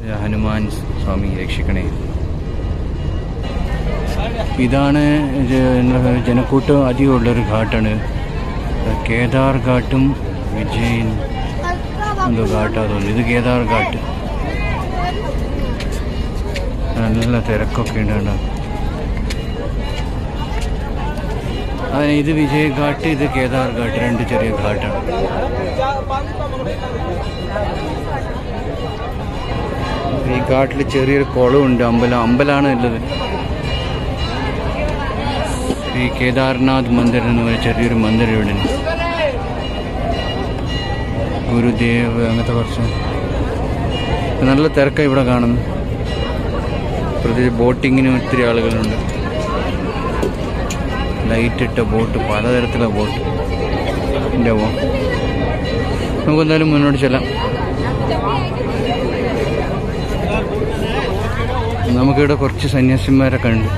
ഇത് ഹനുമാൻ സ്വാമി രക്ഷിക്കണേ ഇതാണ് ഇത് എന്താ ജനക്കൂട്ടം അധികമുള്ളൊരു ഘാട്ടാണ് കേദാർ ഘാട്ടും വിജയൻ എന്തോ ഘാട്ടാ തോന്നുന്നു ഇത് കേദാർ ഘാട്ട് നല്ല തിരക്കൊക്കെ ഉണ്ട് കേട്ടോ ആ, ഇത് വിജയ് ഘാട്ട് ഇത് കേദാർ ഘാട്ട് രണ്ട് ചെറിയ ഘാട്ടാണ് ഈ ഘാട്ടിൽ ചെറിയൊരു കുളമുണ്ട് അമ്പലം അമ്പലമാണ് ഉള്ളത് ഈ കേദാർനാഥ് മന്ദിർ എന്ന് പറയുന്ന ചെറിയൊരു മന്ദിരം ഇവിടെ ഉണ്ട് ഗുരുദേവ് അങ്ങനത്തെ കുറച്ച് നല്ല തിരക്കാണ് ഇവിടെ കാണുന്നു പ്രത്യേകിച്ച് ബോട്ടിങ്ങിന് ഒത്തിരി ആളുകളുണ്ട് ലൈറ്റ് ഇട്ട ബോട്ട് പലതരത്തിലുള്ള ബോട്ട് എൻ്റെ പോ നമുക്ക് എന്തായാലും മുന്നോട്ട് ചെല്ലാം നമുക്കിവിടെ കുറച്ച് സന്യാസിമാരൊക്കെ ഉണ്ട്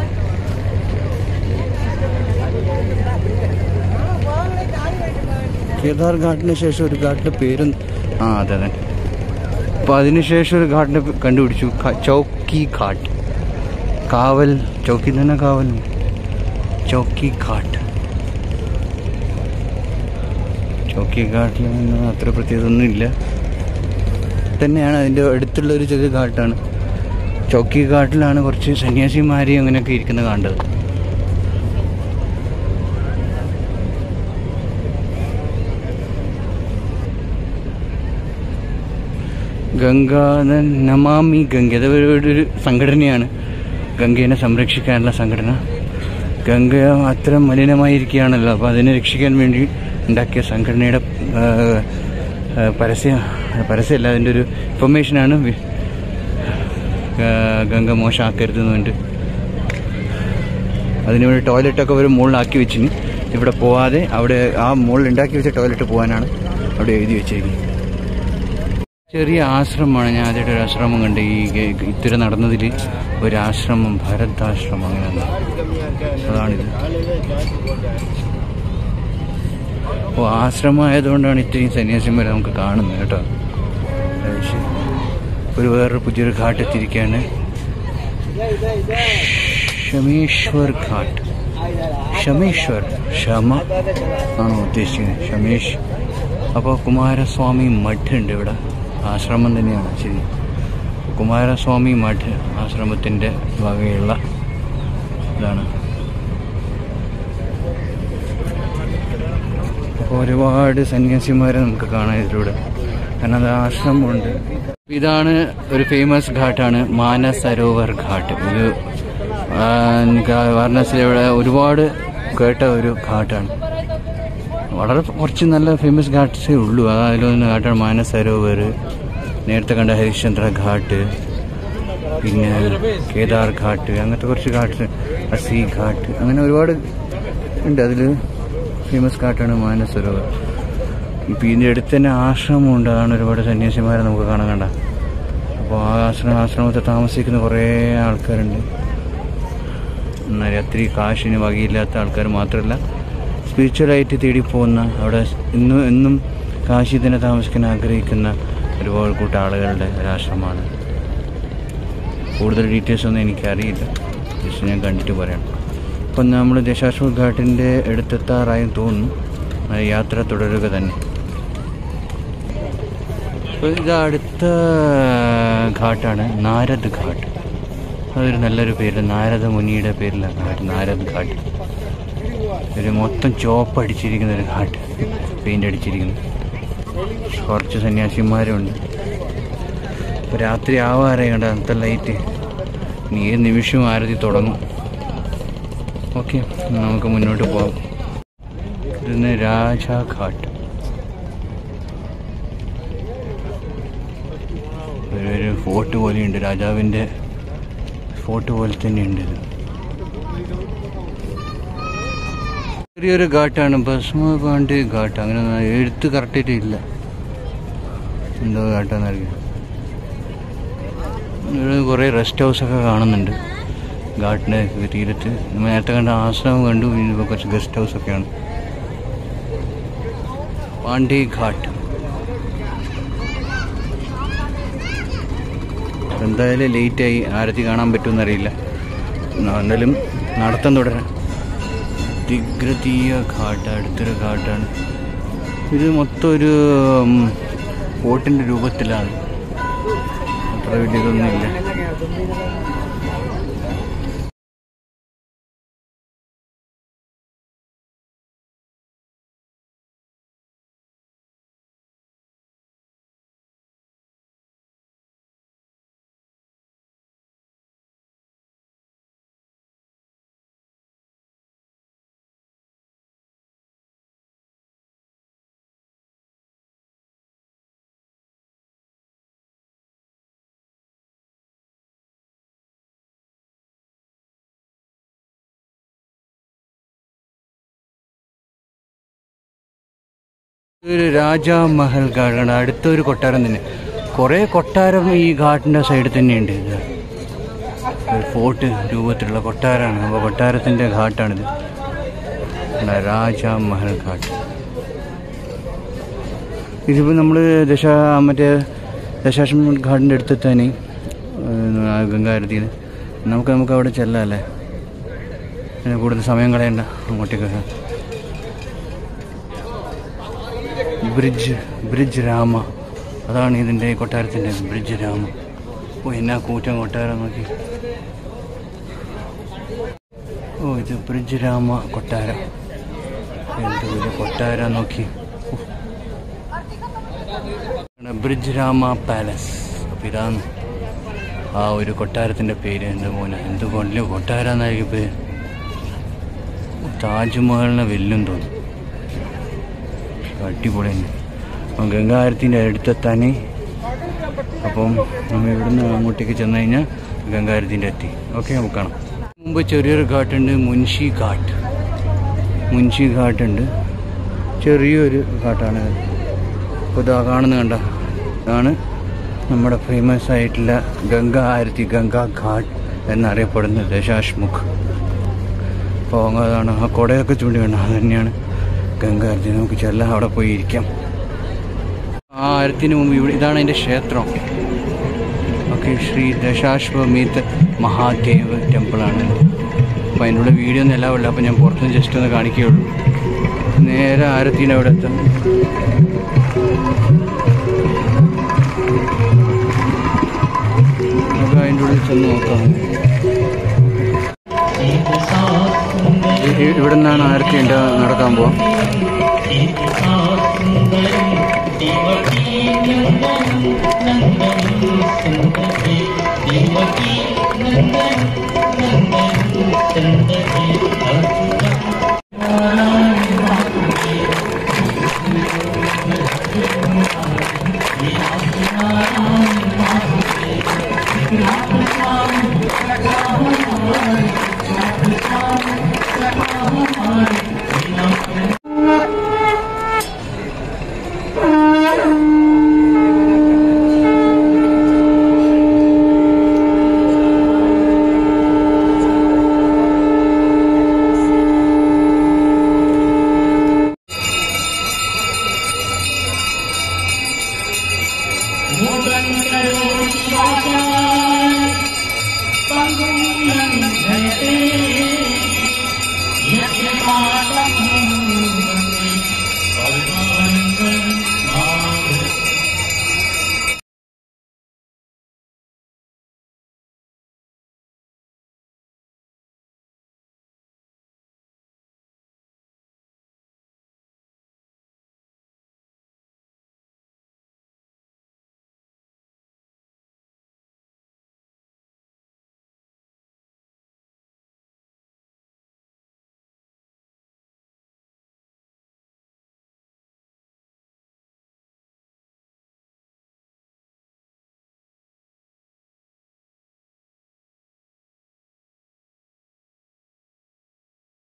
കേദാർ ഘാട്ടിന് ശേഷം ഒരു ഘാട്ടിൻ്റെ പേരും ആ അതെ അതെ അപ്പോൾ അതിനുശേഷം ഒരു ഘാട്ടിനെ കണ്ടുപിടിച്ചു ഖ- ചൗക്കി ഘാട്ട് കാവൽ ചൗക്കി തന്നെ കാവൽ ചൗക്കി ഘാട്ട് ചൗക്കി ഘാട്ടിൽ നിന്ന് അത്ര പ്രത്യേകത ഒന്നും ഇല്ല തന്നെയാണ് അതിൻ്റെ അടുത്തുള്ള ഒരു ചെറിയ ഘാട്ടാണ് ചൗക്കി ഘാട്ടിലാണ് കുറച്ച് സന്യാസിമാരെയും അങ്ങനെയൊക്കെ ഇരിക്കുന്നത് കണ്ടത് ഗംഗ നമാമി ഗംഗ അത് ഒരു ഒരു സംഘടനയാണ് ഗംഗേനെ സംരക്ഷിക്കാനുള്ള സംഘടന ഗംഗ അത്ര മലിനമായിരിക്കുകയാണല്ലോ അപ്പോൾ അതിനെ രക്ഷിക്കാൻ വേണ്ടി ഉണ്ടാക്കിയ സംഘടനയുടെ ആ, ആ, പരസ്യ പരസ്യമല്ല അതിൻ്റെ ഒരു ഇൻഫർമേഷനാണ് വി- ആ, ഗംഗ മോശമാക്കരുത് എന്നുണ്ട് അതിനുവേണ്ടി ടോയ്ലറ്റൊക്കെ ഒരു മുകളിലാക്കി വെച്ചിന് ഇവിടെ പോവാതെ അവിടെ ആ മുകളിൽ ഉണ്ടാക്കി വെച്ച ടോയ്ലറ്റ് പോകാനാണ് അവിടെ എഴുതി വെച്ചിരിക്കുന്നത് ചെറിയ ആശ്രമമാണ് ഞാൻ ആദ്യമായിട്ട് ഒരു ആശ്രമം കണ്ട് ഈ ഗ- ഇത്തിരി നടന്നതിൽ ഒരു ആശ്രമം ഭരതാശ്രമം അങ്ങനെ അതാണിത് അപ്പോൾ ആശ്രമം ആയതുകൊണ്ടാണ് ഇത്രയും സന്യാസിമാരെ നമുക്ക് കാണുന്നത് കേട്ടോ അത് ശരി. ഒരു വേറൊരു പുതിയൊരു ഘാട്ട് എത്തിയിരിക്കുകയാണ് ഷമേശ്വർ ഘാട്ട് ഷമേശ്വർ ക്ഷമ ആണോ ഉദ്ദേശിക്കുന്നത് ഷമേഷ് അപ്പോൾ കുമാരസ്വാമി മഠ് ഉണ്ട് ഇവിടെ ആശ്രമം തന്നെയാണ് ശരി കുമാരസ്വാമി മഠ് ആശ്രമത്തിൻ്റെ വകയുള്ള ഇതാണ് അപ്പോൾ ഒരുപാട് സന്യാസിമാരെ നമുക്ക് കാണാം ഇതിലൂടെ കാരണം അത് ആശ്രമമുണ്ട് ഇതാണ് ഒരു ഫേമസ് ഘാട്ടാണ് മാനസരോവർ ഘാട്ട് ഇത് ആ, ഗ- വാരണാസിയിലെ ഇവിടെ ഒരുപാട് കേട്ട ഒരു ഘാട്ടാണ് വളരെ കുറച്ച് നല്ല ഫേമസ് ഘാട്ട്സേ ഉള്ളൂ അതിലൊന്ന് ഘാട്ടാണ് മാനസരോവർ നേരത്തെ കണ്ട ഹരിശ്ചന്ദ്ര ഘാട്ട് പിന്നെ കേദാർ ഘാട്ട് അങ്ങനത്തെ കുറച്ച് ഘാട്ട് അസി ഘാട്ട് അങ്ങനെ ഒരുപാട് ഉണ്ട് അതിൽ ഫേമസ് ഘാട്ടാണ് മാനസരോവർ ഇപ്പം ഇതിൻ്റെ അടുത്ത് തന്നെ ആശ്രമമുണ്ട് അതാണ് ഒരുപാട് സന്യാസിമാരെ നമുക്ക് കാണാൻ കണ്ട അപ്പോൾ ആ ആശ്രമ ആശ്രമത്തിൽ താമസിക്കുന്ന കുറേ ആൾക്കാരുണ്ട് എന്നാൽ ഒത്തിരി കാശിന് വകയില്ലാത്ത ആൾക്കാർ മാത്രമല്ല സ്പിരിച്വലായിട്ട് തേടി പോകുന്ന അവിടെ ഇന്നും എന്നും കാശി തന്നെ താമസിക്കാൻ ആഗ്രഹിക്കുന്ന ഒരുപാട് കൂട്ടം ആളുകളുടെ ഒരാശ്രമമാണ് കൂടുതൽ ഡീറ്റെയിൽസ് ഒന്നും എനിക്കറിയില്ല ജസ്റ്റ് ഞാൻ കണ്ടിട്ട് പറയാം അപ്പം നമ്മൾ ദശാശ്വ ഘാട്ടിൻ്റെ അടുത്തെത്താറായും തോന്നുന്നു ആ യാത്ര തുടരുക തന്നെ അപ്പോൾ ഇത് അടുത്ത ഘാട്ടാണ് നാരദ് ഘാട്ട് അതൊരു നല്ലൊരു പേര് നാരദ മുനിയുടെ പേരിലാണ് ഘാട്ട് നാരദ് ഘാട്ട് ഒരു മൊത്തം ചോപ്പ് അടിച്ചിരിക്കുന്ന ഒരു ഘാട്ട് പെയിൻ്റ് അടിച്ചിരിക്കുന്നു കുറച്ച് സന്യാസിമാരുണ്ട് ഇപ്പോൾ രാത്രി ആവാറേ കണ്ട അന്നത്തെ ലൈറ്റ് ഇനി ഏത് നിമിഷവും ആരതി തുടങ്ങും ഓക്കെ നമുക്ക് മുന്നോട്ട് പോകാം ഇന്ന് രാജാഘാട്ട് ഒരു ഒരു ഫോർട്ട് പോലെയുണ്ട് രാജാവിൻ്റെ ഫോർട്ട് പോലെ തന്നെയുണ്ട് ഇത് ചെറിയൊരു ഘാട്ടാണ് ഭസ്മപാണ്ഡ്യ ഘാട്ട് അങ്ങനെ ഒന്നും എഴുത്ത് കറക്റ്റായിട്ട് ഇല്ല എന്തോ ഘാട്ടാന്നറിയാം ഇവിടെ കുറേ റെസ്റ്റ് ഹൗസൊക്കെ കാണുന്നുണ്ട് ഘാട്ടിൻ്റെ തീരത്ത് നമ്മൾ നേരത്തെ കണ്ട ആശ്രമം കണ്ടു ഇനിയിപ്പോൾ കുറച്ച് ഗസ്റ്റ് ഹൗസൊക്കെയാണ് പാണ്ഡ്യ ഘാട്ട് എന്തായാലും ലേറ്റായി ആരത്തി കാണാൻ പറ്റുമെന്നറിയില്ല എന്നാ എന്തായാലും നടത്തം തുടരാം ദിഗ്രതീയ ഘാട്ട് അടുത്തൊരു ഘാട്ടാണ് ഇത് മൊത്തം ഒരു ബോട്ടിൻ്റെ രൂപത്തിലാണ് അത്ര വലിയതൊന്നുമില്ല ഒരു രാജാ മഹൽ ഘാട്ടാണ് അടുത്തൊരു കൊട്ടാരം തന്നെ കുറേ കൊട്ടാരം ഈ ഘാട്ടിൻ്റെ സൈഡിൽ തന്നെയുണ്ട് ഇത് ഒരു ഫോർട്ട് രൂപത്തിലുള്ള കൊട്ടാരമാണ് അപ്പോൾ കൊട്ടാരത്തിൻ്റെ ഘാട്ടാണിത് കണ്ടോ, രാജാ മഹൽ ഘാട്ട് ഇതിപ്പോൾ നമ്മൾ ദശ മറ്റേ ദശാശ്വമ ഘാട്ടിൻ്റെ അടുത്തെത്താൻ ഗംഗാരതിയിൽ നമുക്ക് നമുക്ക് അവിടെ ചെല്ലാം അല്ലേ പിന്നെ കൂടുതൽ സമയം കളയണ്ട അങ്ങോട്ടേക്ക് ബ്രിഡ്ജ് ബ്രിഡ്ജ് രാമ അതാണ് ഇതിൻ്റെ കൊട്ടാരത്തിൻ്റെ ബ്രിഡ്ജ് രാമ ഓ എന്നാ കൂറ്റം കൊട്ടാരം നോക്കി ഓ ഇത് ബ്രിഡ്ജ് രാമ കൊട്ടാരം എന്ത് വലിയ കൊട്ടാരം നോക്കി ഓ. ഇവിടെ ബ്രിഡ്ജ് രാമ പാലസ് അപ്പം ഇതാണ് ആ ഒരു കൊട്ടാരത്തിൻ്റെ പേര് എൻ്റെ മോനെ എന്ത് വലിയ കൊട്ടാരാന്നായിരിക്കും പേര് താജ്മഹലിനെ വെല്ലും തോന്നുന്നു അടിപൊളി തന്നെ അപ്പം ഗംഗാരത്തിൻ്റെ അടുത്തെത്താൻ അപ്പം നമ്മൾ ഇവിടുന്ന് അങ്ങോട്ടേക്ക് ചെന്ന് കഴിഞ്ഞാൽ ഗംഗാരത്തിൻ്റെ എത്തി ഓക്കെ നമുക്ക് കാണാം മുമ്പ് ചെറിയൊരു ഘാട്ടുണ്ട് മുൻഷി ഘാട്ട് മുൻഷി ഘാട്ടുണ്ട് ചെറിയൊരു ഘാട്ടാണ് ഇപ്പോൾ ഇതാ കാണുന്ന കണ്ട ഇതാണ് നമ്മുടെ ഫേമസ് ആയിട്ടുള്ള ഗംഗ ആരത്തി ഗംഗാ ഘാട്ട് എന്നറിയപ്പെടുന്ന ദശാശ്മുഖ് അപ്പോൾ അതാണ് ആ കുടയൊക്കെ ചൂണ്ടി വേണം അത് തന്നെയാണ് ഗംഗ ആരത്തി നമുക്ക് ചെല്ലാം അവിടെ പോയി ഇരിക്കാം ആ ആരത്തിന് മുമ്പ് ഇവിടെ ഇതാണ് അതിൻ്റെ ക്ഷേത്രം ഓക്കെ ശ്രീ ദശാശ്വമേത് മഹാദേവ് ടെമ്പിളാണ് അപ്പോൾ അതിനുള്ള വീഡിയോ ഒന്നും എല്ലാം ഉള്ളു അപ്പോൾ ഞാൻ പുറത്തുനിന്ന് ജസ്റ്റ് ഒന്ന് കാണിക്കുകയുള്ളൂ നേരെ ആരത്തിൻ്റെ അവിടെ എത്താം നമുക്ക് അതിൻ്റെ ഉള്ളിൽ ചെന്ന് നോക്കാം ഇ- ഇവിടെ നിന്നാണ് ആരത്തി ഉണ്ട് നടക്കാൻ പോവാം